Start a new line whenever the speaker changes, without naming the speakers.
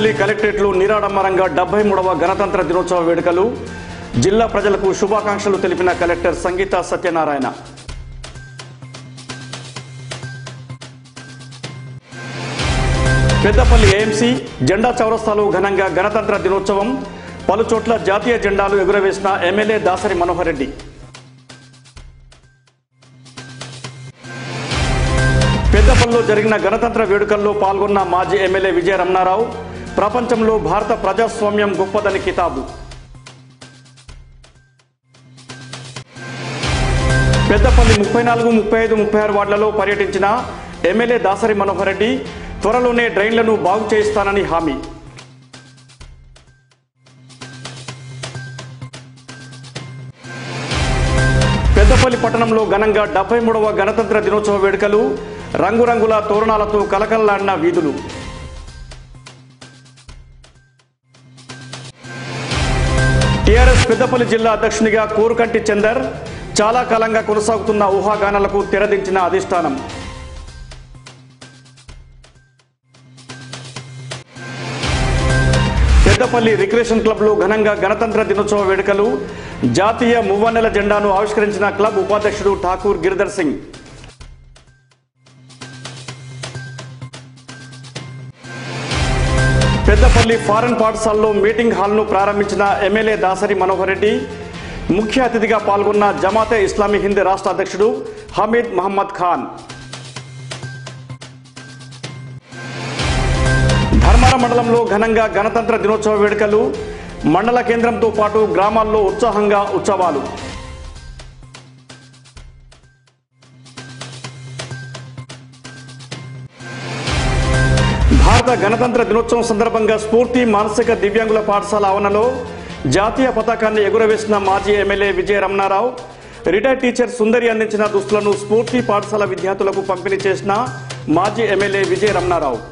పెద్దపల్లి కలెక్టరేట్లో నిరాడంబరంగా డెబ్బై మూడవ గణతంత్ర దినోత్సవ వేడుకలు జిల్లా ప్రజలకు శుభాకాంక్షలు తెలిపిన కలెక్టర్ సంగీత సత్యనారాయణ పెద్దపల్లి ఏఎంసీ జెండా చౌరస్తాలో ఘనంగా గణతంత్ర దినోత్సవం పలు చోట్ల జాతీయ జెండాలు ఎగురవేసిన ఎమ్మెల్యే దాసరి మనోహర్ రెడ్డి పెద్దపల్లిలో జరిగిన గణతంత్ర వేడుకల్లో పాల్గొన్న మాజీ ఎమ్మెల్యే విజయ రమణారావు ప్రపంచంలో భారత ప్రజాస్వామ్యం గొప్పదని కితాబు పెద్దపల్లి ముప్పై నాలుగు ముప్పై ఐదు ముప్పై ఆరు వార్డులలో పర్యటించిన ఎమ్మెల్యే దాసరి మనోహర్ రెడ్డి త్వరలోనే డ్రైన్లను బాగు చేయిస్తానని హామీ పెద్దపల్లి పట్టణంలో ఘనంగా డెబ్బై మూడవ గణతంత్ర దినోత్సవ వేడుకలు రంగురంగుల తోరణాలతో కలకలలాడిన వీధులు టీఆర్ఎస్ పెద్దపల్లి జిల్లా అధ్యక్షునిగా కోరుకంటి చందర్ చాలా కాలంగా కొనసాగుతున్న ఊహాగానాలకు తెరదించిన అధిష్టానం పెద్దపల్లి రిక్రియేషన్ క్లబ్లో ఘనంగా గణతంత్ర దినోత్సవ వేడుకలు జాతీయ మువ్వన్నెల జెండాను ఆవిష్కరించిన క్లబ్ ఉపాధ్యక్షుడు ఠాకూర్ గిరిధర్ సింగ్ పెద్దపల్లి ఫారెన్ పాఠశాలలో మీటింగ్ హాల్ను ప్రారంభించిన ఎమ్మెల్యే దాసరి మనోహర్ రెడ్డి ముఖ్య అతిథిగా పాల్గొన్న జమాతే ఇస్లామీ హింద్ రాష్ట్ర అధ్యక్షుడు హమీద్ మహమ్మద్ ఖాన్ ధర్మార మండలంలో ఘనంగా గణతంత్ర దినోత్సవ వేడుకలు మండల కేంద్రంతో పాటు గ్రామాల్లో ఉత్సాహంగా ఉత్సవాలు భారత గణతంత్ర దినోత్సవం సందర్భంగా స్ఫూర్తి మానసిక దివ్యాంగుల పాఠశాల ఆవరణలో జాతీయ పతాకాన్ని ఎగురవేసిన మాజీ MLA Vijaya Ramana Rao retired teacher Sundari అందించిన దుస్తులను స్ఫూర్తి పాఠశాల విద్యార్థులకు పంపిణీ చేసిన మాజీ ఎమ్మెల్యే విజయ రమణారావు